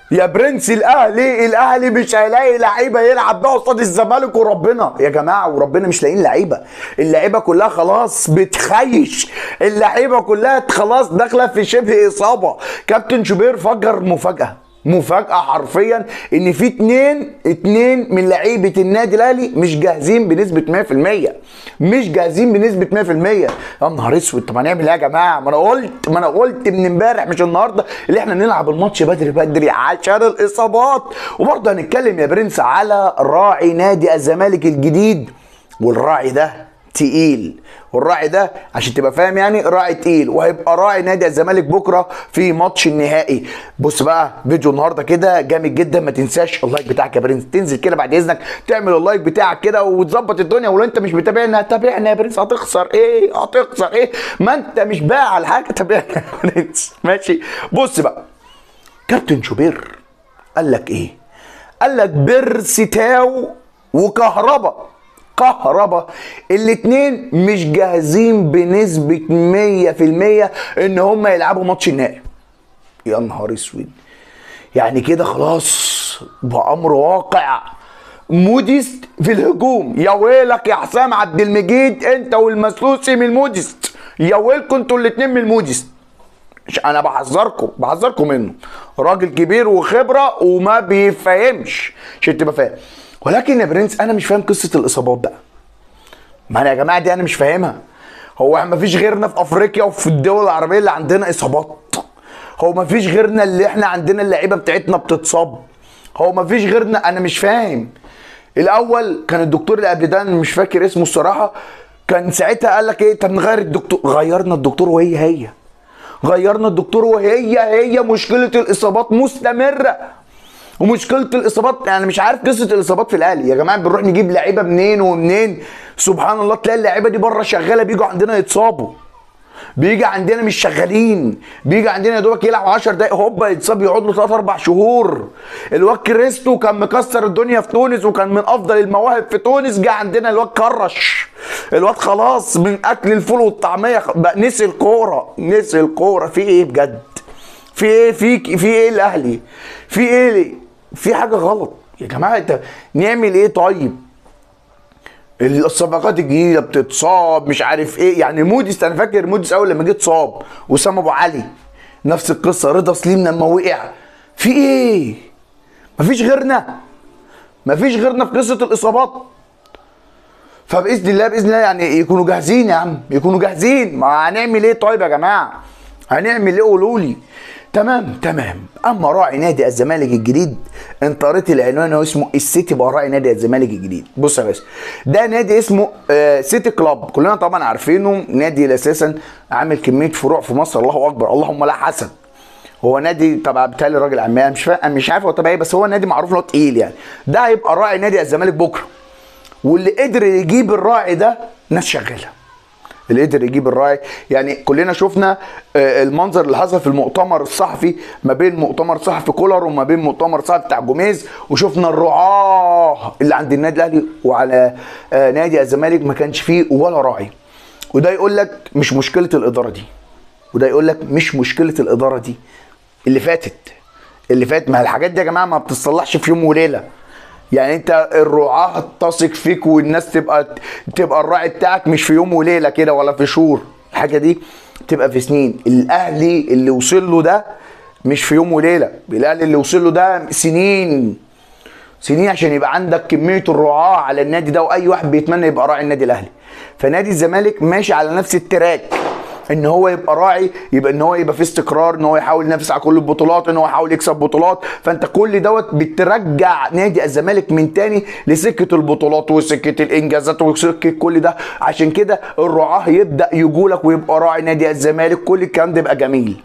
يا برنس الاهلي الاهلي مش هيلاقي لعيبه يلعب بقى قصاد الزمالك وربنا يا جماعه وربنا مش لاقيين لعيبه اللعيبه كلها خلاص بتخيش اللعيبه كلها خلاص داخله في شبه اصابه كابتن شوبير فجر مفاجاه مفاجأة حرفيا ان في اتنين اتنين من لعيبة النادي الاهلي مش جاهزين بنسبة 100% مش جاهزين بنسبة 100% يا نهار اسود طب هنعمل ايه يا جماعة ما انا قلت ما انا قلت من امبارح مش النهارده اللي احنا نلعب الماتش بدري بدري عشان الاصابات وبرضه هنتكلم يا برنس على راعي نادي الزمالك الجديد والراعي ده تقيل والراعي ده عشان تبقى فاهم يعني راعي تقيل وهيبقى راعي نادي الزمالك بكره في ماتش النهائي بص بقى فيديو النهارده كده جامد جدا ما تنساش اللايك بتاعك يا برنس تنزل كده بعد اذنك تعمل اللايك بتاعك كده وتظبط الدنيا ولو انت مش متابعنا تابعنا يا برنس هتخسر ايه هتخسر ايه ما انت مش بايع على حاجه تابعنا يا برنس ماشي بص بقى كابتن شوبير قال لك ايه قال لك بيرسيتاو وكهربا كهربا الاتنين مش جاهزين بنسبة 100% ان هم يلعبوا ماتش النهائي يا نهار اسود يعني كده خلاص بأمر واقع موديست في الهجوم يا ويلك يا حسام عبد المجيد انت والمسلوسي من الموديست يا ويلكم انتوا الاتنين من الموديست مش انا بحذركم بحذركم منه راجل كبير وخبره وما بيفهمش عشان تبقى فاهم ولكن يا برنس انا مش فاهم قصه الاصابات بقى ما انا يا جماعه دي انا مش فاهمها هو ما فيش غيرنا في افريقيا وفي الدول العربيه اللي عندنا اصابات هو ما فيش غيرنا اللي احنا عندنا اللعيبه بتاعتنا بتتصاب هو ما فيش غيرنا انا مش فاهم الاول كان الدكتور اللي قبل ده انا مش فاكر اسمه الصراحه كان ساعتها قال لك ايه طب نغير الدكتور غيرنا الدكتور وهي هي غيرنا الدكتور وهي هي مشكله الاصابات مستمره ومشكله الاصابات يعني مش عارف قصه الاصابات في الاهلي يا جماعه بنروح نجيب لعيبه منين ومنين سبحان الله تلاقي اللعيبه دي بره شغاله بيجوا عندنا يتصابوا بيجي عندنا مش شغالين بيجي عندنا يا دوبك يلعب 10 دقايق هوبا يتصاب يقعد له 3 4 شهور الواد كريستو كان مكسر الدنيا في تونس وكان من افضل المواهب في تونس جه عندنا الواد كرش الواد خلاص من اكل الفول والطعميه بقى نسي الكوره نسي الكوره في ايه بجد في ايه في في ايه الاهلي في ايه في حاجه غلط يا جماعه انت نعمل ايه طيب الصفقات الجديده بتتصاب مش عارف ايه يعني موديس انا فاكر موديس اول لما جه اتصاب وسام ابو علي نفس القصه رضا سليم لما وقع في ايه مفيش غيرنا مفيش غيرنا في قصه الاصابات فباذن الله باذن الله يعني يكونوا جاهزين يا عم يكونوا جاهزين ما هنعمل ايه طيب يا جماعه هنعمل ايه قولوا لي تمام تمام اما راعي نادي الزمالك الجديد انت قريت العنوان هو اسمه السيتي بقى راعي نادي الزمالك الجديد بص يا باشا ده نادي اسمه آه سيتي كلاب كلنا طبعا عارفينه نادي اساسا عامل كميه فروع في مصر الله اكبر اللهم لا حسن هو نادي تبع بالتالي راجل عمال مش فاهم مش عارف هو تبع ايه بس هو نادي معروف ان هو تقيل يعني ده هيبقى راعي نادي الزمالك بكره واللي قدر يجيب الراعي ده ناس شغاله اللي قدر يجيب الراعي يعني كلنا شفنا المنظر اللي حصل في المؤتمر الصحفي ما بين مؤتمر صحفي كولر وما بين مؤتمر صحفي بتاع جوميز وشفنا الرعاه اللي عند النادي الاهلي وعلى نادي الزمالك ما كانش فيه ولا راعي وده يقول لك مش مشكله الاداره دي وده يقول لك مش مشكله الاداره دي اللي فاتت اللي فات ما الحاجات دي يا جماعه ما بتصلحش في يوم وليله يعني انت الرعاه تثق فيك والناس تبقى تبقى الراعي بتاعك مش في يوم وليله كده ولا في شهور الحاجه دي تبقى في سنين الاهلي اللي وصل له ده مش في يوم وليله الاهلي اللي وصل له ده سنين سنين عشان يبقى عندك كميه الرعاه على النادي ده واي واحد بيتمنى يبقى راعي النادي الاهلي فنادي الزمالك ماشي على نفس التراك ان هو يبقى راعي يبقى ان هو يبقى في استقرار ان هو يحاول ينافس على كل البطولات ان هو يحاول يكسب بطولات فانت كل دوت بترجع نادي الزمالك من تاني لسكه البطولات وسكه الانجازات وسكه كل ده عشان كده الرعاه يبدا يجولك ويبقى راعي نادي الزمالك كل الكلام ده يبقى جميل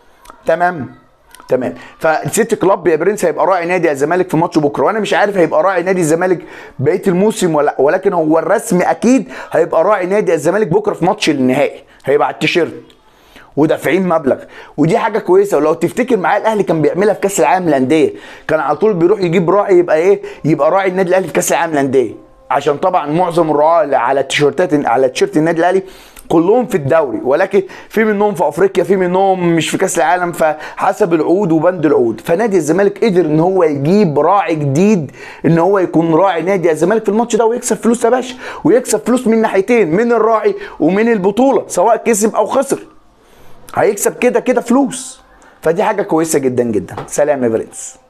تمام تمام فالسيتي كلاب يا برنس هيبقى راعي نادي الزمالك في ماتش بكره وانا مش عارف هيبقى راعي نادي الزمالك بقيه الموسم ولا ولكن هو الرسمي اكيد هيبقى راعي نادي الزمالك بكره في ماتش النهائي هيبقى على التيشيرت ودافعين مبلغ ودي حاجه كويسه ولو تفتكر معايا الاهلي كان بيعملها في كاس العالم للانديه كان على طول بيروح يجيب راعي يبقى ايه يبقى راعي النادي الاهلي في كاس العالم للانديه عشان طبعا معظم الرعاة اللي على التيشيرتات على تيشيرت النادي الاهلي كلهم في الدوري ولكن في منهم في افريقيا في منهم مش في كاس العالم فحسب العقود وبند العقود فنادي الزمالك قدر ان هو يجيب راعي جديد ان هو يكون راعي نادي الزمالك في الماتش ده ويكسب فلوس يا باشا ويكسب فلوس من ناحيتين من الراعي ومن البطوله سواء كسب او خسر هيكسب كده كده فلوس فدي حاجه كويسه جدا جدا سلام يا برنس